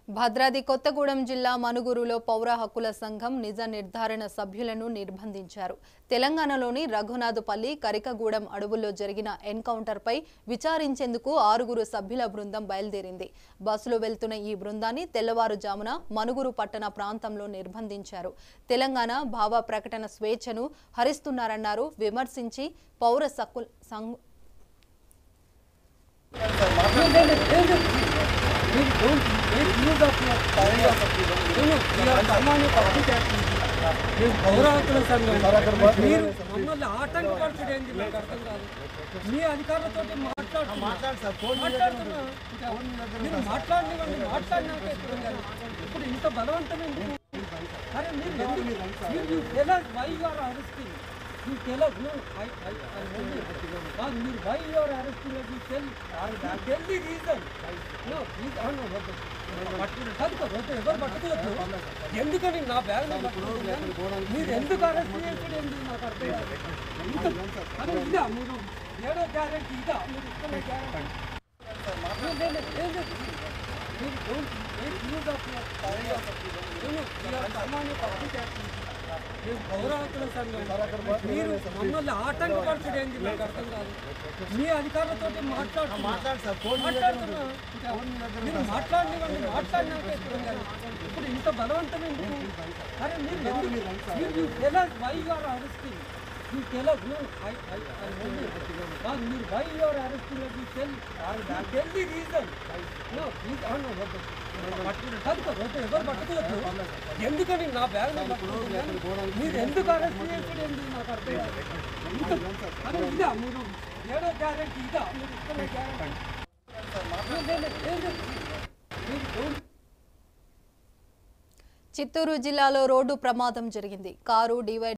భద్రాద్రి కొత్తగూడెం జిల్లా మనుగురులో పౌర హక్కుల సంఘం నిజ నిర్ధారణ సభ్యులను నిర్బంధించారు తెలంగాణలోని రఘునాథపల్లి కరికగూడెం అడవుల్లో జరిగిన ఎన్కౌంటర్పై విచారించేందుకు ఆరుగురు సభ్యుల బృందం బయలుదేరింది బస్సులో వెళ్తున్న ఈ బృందాన్ని తెల్లవారుజామున మనుగురు పట్టణ ప్రాంతంలో నిర్బంధించారు తెలంగాణ భావ ప్రకటన స్వేచ్ఛను హరిస్తున్నారన్నారు విమర్శించి పౌర హక్కుల సంఘ పౌరాకుల సంఘం మీరు మమ్మల్ని ఆటంకపరచడం ఏంది నాకు అర్థం కాదు మీ అధికారులతో మాట్లాడుతున్నా మీరు మాట్లాడినవన్నీ మాట్లాడినాక ఇప్పుడు కాదు. ఇప్పుడు ఇంత బలవంతం ఎందుకు అరే మీరు ఎందుకు- మీరు ఎలా why are arresting you tell us no I I I know you. కాదు మీరు why you are arresting you tell tell the reason no please ఆ నో వద్దు కాదు కాదు వద్దు ఎవరు పట్టుకోవద్దు ఎందుకని నా బ్యాగ్ మీరు ఎందుకు అరెస్ట్ చేసాడు ఎందుకు నాకు అర్థం కాదు ఇంత అదే ఇదా మీరు ఏడో గ్యారెంటీ ఇదా మీరు ఇస్తున్న గ్యారెంటీ పౌరాకుల సంఘం మీరు మమ్మల్ని ఆటంకపరచడం ఏంది నాకు అర్థం కాదు మీ అధికారులతో మాట్లాడుతున్నా మీరు మాట్లాడినవన్నీ మాట్లాడినాక ఇప్పుడు కాదు. ఇప్పుడు ఇంత బలవంతం ఎందుకు అరే మీరు ఎందుకు మీరు ఎలా why are arresting you tell us no I I I know you. కాదు మీరు why you are arresting you tell tell the reason no please ఆ నో వద్దు కాదు కాదు వద్దు ఎవరు పట్టుకోవద్దు ఎందుకని నా బ్యాగ్ మీరు ఎందుకు అరెస్ట్ చేసాడు ఎందుకు నాకు అర్థం కాదు ఇంత అదే ఇదా మీరు ఏడో గ్యారెంటీ ఇదా మీరు ఇస్తున్న గ్యారెంటీ చిత్తూరు జిల్లాలో రోడ్డు ప్రమాదం జరిగింది కారు డివైడ్